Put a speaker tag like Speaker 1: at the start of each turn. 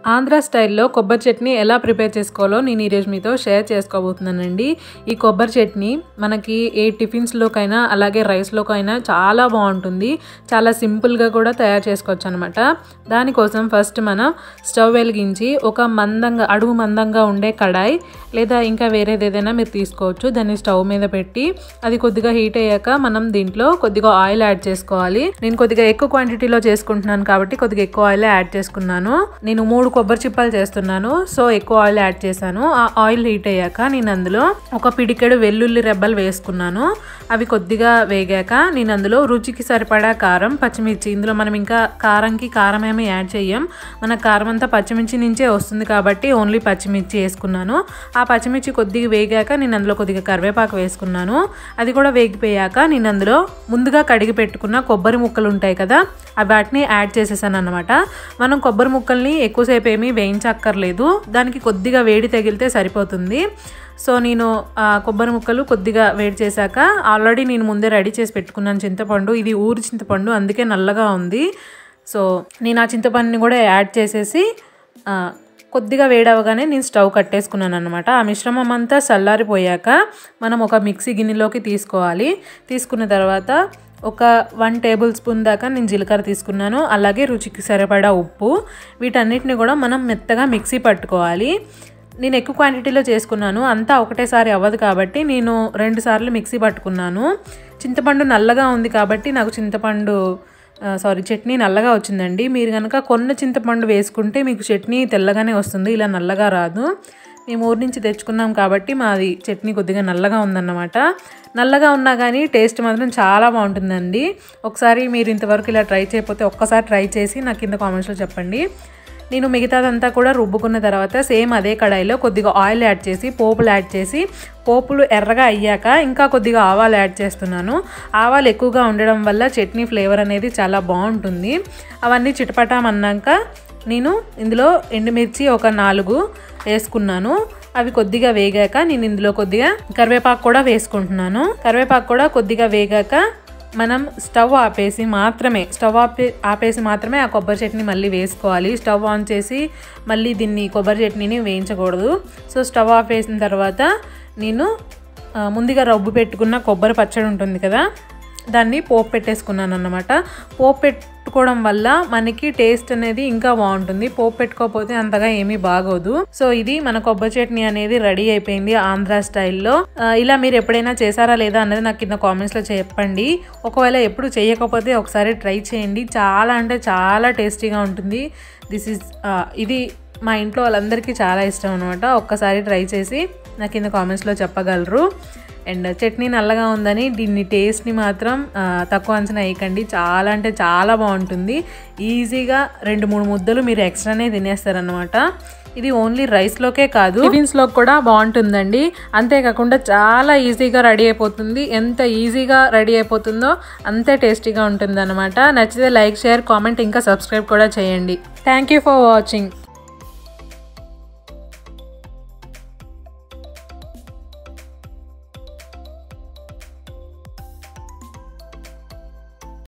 Speaker 1: ఆంధ్ర స్టైల్లో కొబ్బరి చట్నీ ఎలా ప్రిపేర్ చేసుకోవాలో నేను ఈరోజు మీతో షేర్ చేసుకోబోతున్నానండి ఈ కొబ్బరి చట్నీ మనకి ఏ టిఫిన్స్లోకైనా అలాగే రైస్లోకైనా చాలా బాగుంటుంది చాలా సింపుల్గా కూడా తయారు చేసుకోవచ్చు అనమాట దానికోసం ఫస్ట్ మనం స్టవ్ వెలిగించి ఒక మందంగా అడుగు మందంగా ఉండే కడాయి లేదా ఇంకా వేరేది ఏదైనా మీరు తీసుకోవచ్చు దాన్ని స్టవ్ మీద పెట్టి అది కొద్దిగా హీట్ అయ్యాక మనం దీంట్లో కొద్దిగా ఆయిల్ యాడ్ చేసుకోవాలి నేను కొద్దిగా ఎక్కువ క్వాంటిటీలో చేసుకుంటున్నాను కాబట్టి కొద్దిగా ఎక్కువ ఆయిల్ యాడ్ చేసుకున్నాను నేను మూడు కొబ్బరి చిప్పలు చేస్తున్నాను సో ఎక్కువ ఆయిల్ యాడ్ చేశాను ఆ ఆయిల్ హీట్ అయ్యాక నేను అందులో ఒక పిడికెడు వెల్లుల్లి రెబ్బలు వేసుకున్నాను అవి కొద్దిగా వేగాక నేను అందులో రుచికి సరిపడా కారం పచ్చిమిర్చి ఇందులో మనం ఇంకా కారంకి కారం ఏమీ యాడ్ చేయం మన కారం అంతా పచ్చిమిర్చి నుంచే వస్తుంది కాబట్టి ఓన్లీ పచ్చిమిర్చి వేసుకున్నాను ఆ పచ్చిమిర్చి కొద్దిగా వేగాక నేను అందులో కొద్దిగా కరివేపాకు వేసుకున్నాను అది కూడా వేగిపోయాక నేను అందులో ముందుగా కడిగి పెట్టుకున్న కొబ్బరి ముక్కలు ఉంటాయి కదా అవి వాటిని యాడ్ చేసేసాను అనమాట మనం కొబ్బరి ముక్కల్ని ఎక్కువసేపు ఏమీ వేయించక్కర్లేదు దానికి కొద్దిగా వేడి తగిలితే సరిపోతుంది సో నేను ఆ కొబ్బరి ముక్కలు కొద్దిగా వేడి చేశాక ఆల్రెడీ నేను ముందే రెడీ చేసి పెట్టుకున్నాను చింతపండు ఇది ఊరి చింతపండు అందుకే నల్లగా ఉంది సో నేను ఆ చింతపండుని కూడా యాడ్ చేసేసి ఆ, కొద్దిగా వేడవగానే నేను స్టవ్ కట్టేసుకున్నాను అనమాట ఆ మిశ్రమం అంతా చల్లారిపోయాక మనం ఒక మిక్సీ గిన్నెలోకి తీసుకోవాలి తీసుకున్న తర్వాత ఒక వన్ టేబుల్ స్పూన్ దాకా నేను జీలకర్ర తీసుకున్నాను అలాగే రుచికి సరిపడా ఉప్పు వీటన్నిటిని కూడా మనం మెత్తగా మిక్సీ పట్టుకోవాలి నేను ఎక్కువ క్వాంటిటీలో చేసుకున్నాను అంతా ఒకటేసారి అవ్వదు కాబట్టి నేను రెండు సార్లు మిక్సీ పట్టుకున్నాను చింతపండు నల్లగా ఉంది కాబట్టి నాకు చింతపండు సారీ చట్నీ నల్లగా వచ్చిందండి మీరు కనుక కొన్న చింతపండు వేసుకుంటే మీకు చట్నీ తెల్లగానే వస్తుంది ఇలా నల్లగా రాదు మేము ఊరి నుంచి తెచ్చుకున్నాం కాబట్టి మాది చట్నీ కొద్దిగా నల్లగా ఉందన్నమాట నల్లగా ఉన్నా కానీ టేస్ట్ మాత్రం చాలా బాగుంటుందండి ఒకసారి మీరు ఇంతవరకు ఇలా ట్రై చేయకపోతే ఒక్కసారి ట్రై చేసి నాకు కింద కామెంట్స్లో చెప్పండి నేను మిగతాదంతా కూడా రుబ్బుకున్న తర్వాత సేమ్ అదే కడాయిలో కొద్దిగా ఆయిల్ యాడ్ చేసి పోపులు యాడ్ చేసి పోపులు ఎర్రగా అయ్యాక ఇంకా కొద్దిగా ఆవాలు యాడ్ చేస్తున్నాను ఆవాలు ఎక్కువగా ఉండడం వల్ల చట్నీ ఫ్లేవర్ అనేది చాలా బాగుంటుంది అవన్నీ చిటపటామన్నాక నేను ఇందులో ఎండుమిర్చి ఒక నాలుగు వేసుకున్నాను అవి కొద్దిగా వేగాక నేను ఇందులో కొద్దిగా కరివేపాకు కూడా వేసుకుంటున్నాను కరివేపాకు కూడా కొద్దిగా వేగాక మనం స్టవ్ ఆపేసి మాత్రమే స్టవ్ ఆపే ఆపేసి మాత్రమే ఆ కొబ్బరి చట్నీ మళ్ళీ వేసుకోవాలి స్టవ్ ఆన్ చేసి మళ్ళీ దీన్ని కొబ్బరి చట్నీని వేయించకూడదు సో స్టవ్ ఆపేసిన తర్వాత నేను ఆ, ముందుగా రబ్బు పెట్టుకున్న కొబ్బరి పచ్చడి ఉంటుంది కదా దాన్ని పోపు పెట్టేసుకున్నాను అన్నమాట పోపు పెట్టుకోవడం వల్ల మనకి టేస్ట్ అనేది ఇంకా బాగుంటుంది పోపు పెట్టుకోకపోతే అంతగా ఏమీ బాగోదు సో ఇది మన కొబ్బరి చట్నీ అనేది రెడీ అయిపోయింది ఆంధ్ర స్టైల్లో ఆ, ఇలా మీరు ఎప్పుడైనా చేశారా లేదా అన్నది నాకు కింద కామెంట్స్లో చెప్పండి ఒకవేళ ఎప్పుడు చేయకపోతే ఒకసారి ట్రై చేయండి చాలా అంటే చాలా టేస్టీగా ఉంటుంది దిస్ ఇస్ ఇది మా ఇంట్లో వాళ్ళందరికీ చాలా ఇష్టం అనమాట ఒక్కసారి ట్రై చేసి నాకు కింద కామెంట్స్లో చెప్పగలరు అండ్ చట్నీ నల్లగా ఉందని దీన్ని టేస్ట్ని మాత్రం ఆ, తక్కువ అంచనా వేయకండి చాలా అంటే చాలా బాగుంటుంది ఈజీగా రెండు మూడు ముద్దలు మీరు ఎక్స్ట్రానే తినేస్తారనమాట ఇది ఓన్లీ రైస్లోకే కాదు టిఫిన్స్లో కూడా బాగుంటుందండి అంతేకాకుండా చాలా ఈజీగా రెడీ అయిపోతుంది ఎంత ఈజీగా రెడీ అయిపోతుందో అంతే టేస్టీగా ఉంటుంది అనమాట నచ్చితే లైక్ షేర్ కామెంట్ ఇంకా సబ్స్క్రైబ్ కూడా చేయండి థ్యాంక్ యూ ఫర్ వాచింగ్